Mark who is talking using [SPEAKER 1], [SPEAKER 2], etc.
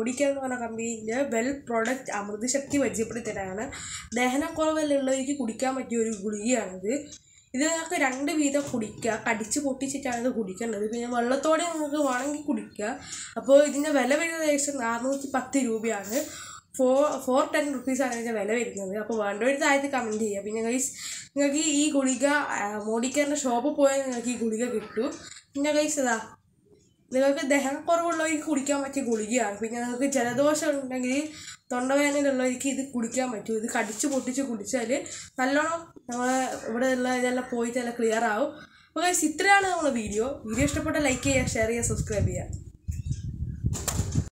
[SPEAKER 1] മോഡിക്ക എന്ന് പറഞ്ഞ കമ്പനീൻ്റെ well product അമൃതശക്തി പരിചയപ്പെടുത്തിയതാണ് ദഹനക്കുറവിലുള്ളവർക്ക് കുടിക്കാൻ പറ്റിയ ഒരു ഗുളികയാണിത് ഇത് നിങ്ങൾക്ക് രണ്ട് വീതം കുടിക്കുക കടിച്ച് പൊട്ടിച്ചിട്ടാണ് ഇത് കുടിക്കേണ്ടത് പിന്നെ വെള്ളത്തോടെ നിങ്ങൾക്ക് വേണമെങ്കിൽ കുടിക്കുക അപ്പോൾ ഇതിൻ്റെ വില വരുന്നത് ഏകദേശം നാനൂറ്റി പത്ത് രൂപയാണ് ഫോർ ഫോർ ടെൻ റുപ്പീസാണ് ഇതിൻ്റെ വില വരുന്നത് അപ്പോൾ വേണ്ടവർ താഴത്ത് കമൻറ്റ് ചെയ്യുക പിന്നെ ഗൈസ് നിങ്ങൾക്ക് ഈ ഗുളിക മോഡിക്കാരൻ്റെ ഷോപ്പിൽ പോയാൽ നിങ്ങൾക്ക് ഈ ഗുളിക കിട്ടും പിന്നെ ഗൈസ് ഇതാ നിങ്ങൾക്ക് ദഹനക്കുറവുള്ളവർക്ക് കുടിക്കാൻ പറ്റിയ ഗുളികയാണ് പിന്നെ നിങ്ങൾക്ക് ജലദോഷം ഉണ്ടെങ്കിൽ തൊണ്ടവേദനയുള്ളവർക്ക് ഇത് കുടിക്കാൻ പറ്റും ഇത് കടിച്ച് പൊട്ടിച്ച് കുടിച്ചാൽ നല്ലോണം നമ്മളെ ഇവിടെ ഉള്ള ഇതെല്ലാം പോയിട്ട് എല്ലാം ക്ലിയർ ആവും അപ്പോൾ ഗൈസ് ഇത്രയാണ് നമ്മുടെ വീഡിയോ വീഡിയോ ഇഷ്ടപ്പെട്ട ലൈക്ക് ചെയ്യുക ഷെയർ ചെയ്യുക സബ്സ്ക്രൈബ് ചെയ്യുക